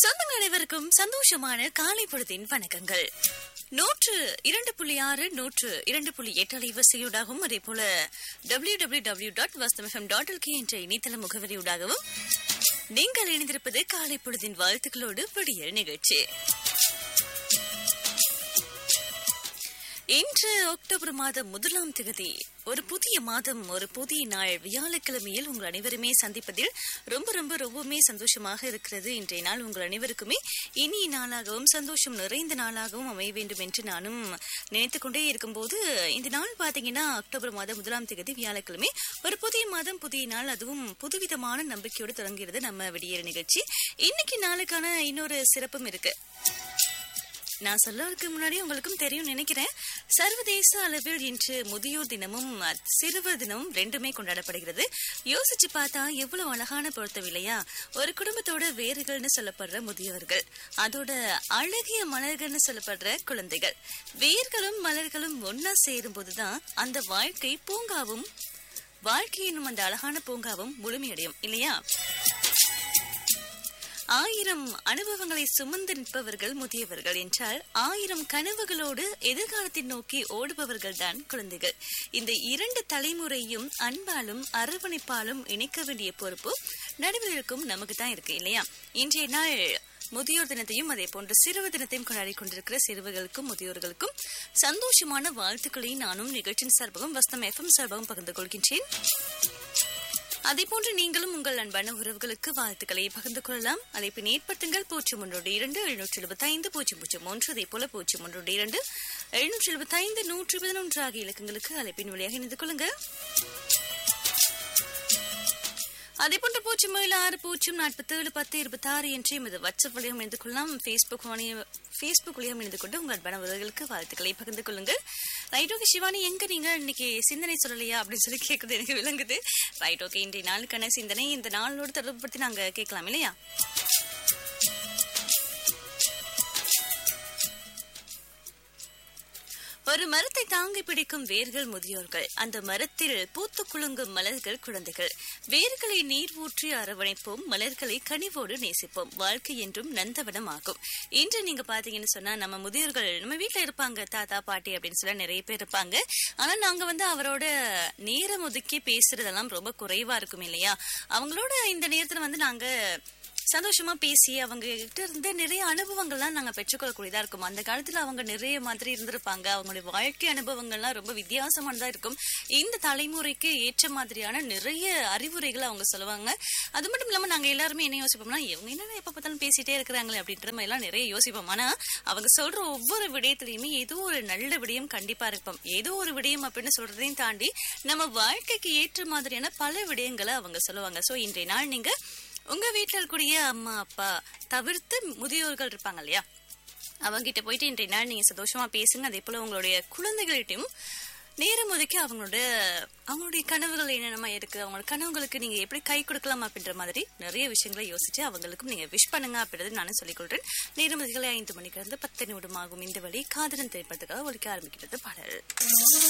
சொந்தங்கள் அனைவருக்கும் சந்தோஷமான காலை பொழுதின் வணக்கங்கள் நூற்று இரண்டு புள்ளி ஆறு நூற்று இரண்டு புள்ளி எட்டு அலைவரிசையூடாகவும் அதே போல W W W dot Vasantham dot LK என்ற இணையதள முகவரியூடாகவும் நீங்கள் இணைந்திருப்பது காலை பொழுதின் வாழ்த்துக்களோடு விடியல் நிகழ்ச்சி இன்று அக்டோபர் மாதம் முதலாம் திகதி ஒரு புதிய மாதம் ஒரு புதிய நாள் வியாழக்கிழமையில் உங்கள் அனைவருமே சந்திப்பதில் ரொம்ப ரொம்ப ரொம்பவுமே சந்தோஷமாக இருக்கிறது இன்றைய நாள் உங்கள் அனைவருக்குமே இனிய நாளாகவும் சந்தோஷம் நிறைந்த நாளாகவும் அமைய வேண்டும் என்று நானும் நினைத்துக் கொண்டே இருக்கும்போது இந்த நாள் பாத்தீங்கன்னா அக்டோபர் மாதம் முதலாம் திகதி வியாழக்கிழமை ஒரு புதிய மாதம் புதிய நாள் அதுவும் புதுவிதமான நம்பிக்கையோடு தொடங்குகிறது நம்ம விடியற நிகழ்ச்சி இன்னைக்கு நாளுக்கான இன்னொரு சிறப்பும் இருக்கு நான் சொல்லறதுக்கு முன்னாடி உங்களுக்கும் தெரியும் நினைக்கிறேன் சர்வதேச அளவில் இன்று முதியோர் தினமும் சிறுவர் தினமும் ரெண்டுமே கொண்டாடப்படுகிறது யோசிச்சு பார்த்தா எவ்வளவு அழகான பொருத்தம் இல்லையா ஒரு குடும்பத்தோட வேர்கள்னு சொல்லப்படுற முதியவர்கள் அதோட அழகிய மலர்கள்னு சொல்லப்படுற குழந்தைகள் வேர்களும் மலர்களும் ஒன்னா சேரும் போதுதான் அந்த வாழ்க்கை பூங்காவும் வாழ்க்கை என்னும் அந்த அழகான பூங்காவும் முழுமையடையும் இல்லையா ஆயிரம் அனுபவங்களை சுமந்து நிற்பவர்கள் முதியவர்கள் என்றால் ஆயிரம் கனவுகளோடு எதிர்காலத்தை நோக்கி ஓடுபவர்கள் தான் குழந்தைகள் இந்த இரண்டு தலைமுறையும் அன்பாலும் அரவணைப்பாலும் இணைக்க வேண்டிய பொறுப்பு நடுவில் இருக்கும் நமக்கு தான் இருக்கு இல்லையா இன்றைய நாள் முதியோர் தினத்தையும் அதே போன்று சிறுவர் தினத்தையும் கொண்டாடி கொண்டிருக்கிற சிறுவர்களுக்கும் முதியோர்களுக்கும் சந்தோஷமான வாழ்த்துக்களை நானும் நிகழ்ச்சியின் சார்பாகவும் வஸ்தம் எஃப்எம் சார்பாகவும் பகிர்ந்து கொள்கின்றேன் அதே போன்று நீங்களும் உங்கள் அன்பான உறவுகளுக்கு வாழ்த்துக்களை பகிர்ந்து கொள்ளலாம் அழைப்பின் ஏற்படுத்துங்கள் பூஜ்ஜியம் ஒன்றோடு இரண்டு எழுநூற்றி எழுபத்தி ஐந்து பூஜ்ஜியம் பூஜ்ஜியம் ஒன்று அதே போல பூஜ்ஜியம் ஒன்றோடு இரண்டு எழுநூற்றி எழுபத்தி ஐந்து நூற்றி பதினொன்று ஆகிய இலக்கங்களுக்கு அழைப்பின் வழியாக இணைந்து கொள்ளுங்க அதே போன்ற பூஜ்ஜியம் ஏழு ஆறு பூஜ்ஜியம் நாற்பத்தி ஏழு பத்து இருபத்தி ஆறு என்று எமது வாட்ஸ்அப் வழியாக இணைந்து கொள்ளலாம் ஃபேஸ்புக் ஃபேஸ்புக் வழியாக இணைந்து கொண்டு உங்கள் அன்பான உறவுகளுக்கு வாழ்த்துக்களை பகிர்ந்து கொள்ளுங்கள் ரைட் ஓகே சிவானி எங்க நீங்க இன்னைக்கு சிந்தனை சொல்லலையா அப்படின்னு சொல்லி கேட்கறது எனக்கு விளங்குது ரைட் ஓகே இன்றைய நாளுக்கான சிந்தனை இந்த நாளோடு தொடர்பு படுத்தி நாங்க கேட்கலாம் இல்லையா ஒரு மரத்தை தாங்கி பிடிக்கும் வேர்கள் முதியோர்கள் அந்த மரத்தில் பூத்து குலுங்கும் மலர்கள் குழந்தைகள் வேர்களை நீர் ஊற்றி அரவணைப்போம் மலர்களை கனிவோடு நேசிப்போம் வாழ்க்கை என்றும் நந்தவனம் ஆகும் இன்று நீங்க பாத்தீங்கன்னு சொன்னா நம்ம முதியோர்கள் நம்ம வீட்டுல இருப்பாங்க தாத்தா பாட்டி அப்படின்னு சொல்ல நிறைய பேர் இருப்பாங்க ஆனா நாங்க வந்து அவரோட நேரம் ஒதுக்கி பேசுறதெல்லாம் ரொம்ப குறைவா இருக்கும் இல்லையா அவங்களோட இந்த நேரத்துல வந்து நாங்க சந்தோஷமா பேசி அவங்க கிட்ட இருந்து நிறைய அனுபவங்கள்லாம் நாங்க பெற்றுக்கொள்ளக்கூடியதா இருக்கும் அந்த காலத்துல அவங்க நிறைய மாதிரி இருந்திருப்பாங்க அவங்களுடைய வாழ்க்கை அனுபவங்கள்லாம் ரொம்ப வித்தியாசமானதா இருக்கும் இந்த தலைமுறைக்கு ஏற்ற மாதிரியான நிறைய அறிவுரைகளை அவங்க சொல்லுவாங்க அது மட்டும் இல்லாம நாங்க எல்லாருமே என்ன யோசிப்போம்னா இவங்க என்ன எப்ப பார்த்தாலும் பேசிட்டே இருக்கிறாங்களே அப்படின்ற மாதிரி எல்லாம் நிறைய யோசிப்போம் ஆனா அவங்க சொல்ற ஒவ்வொரு விடயத்திலயுமே ஏதோ ஒரு நல்ல விடயம் கண்டிப்பா இருக்கும் ஏதோ ஒரு விடயம் அப்படின்னு சொல்றதையும் தாண்டி நம்ம வாழ்க்கைக்கு ஏற்ற மாதிரியான பல விடயங்களை அவங்க சொல்லுவாங்க சோ இன்றைய நாள் நீங்க உங்க வீட்டுல இருக்கக்கூடிய அம்மா அப்பா தவிர்த்து முதியோர்கள் இருப்பாங்க இல்லையா அவங்கிட்ட போயிட்டு இன்றைய நாள் நீங்க சந்தோஷமா பேசுங்க அதே போல உங்களுடைய குழந்தைகள்கிட்டையும் நேரம் ஒதுக்கி அவங்களோட அவங்களுடைய கனவுகள் என்னென்னமா இருக்கு அவங்களோட கனவுகளுக்கு நீங்க எப்படி கை கொடுக்கலாம் அப்படின்ற மாதிரி நிறைய விஷயங்களை யோசிச்சு அவங்களுக்கும் நீங்க விஷ் பண்ணுங்க அப்படின்றது நானும் சொல்லிக்கொள்றேன் நேரம் அதிகாலை ஐந்து மணிக்கு இருந்து பத்து நிமிடம் ஆகும் இந்த வழி காதலன் திரைப்படத்துக்காக ஒழிக்க ஆரம்பிக்கிறது பாடல்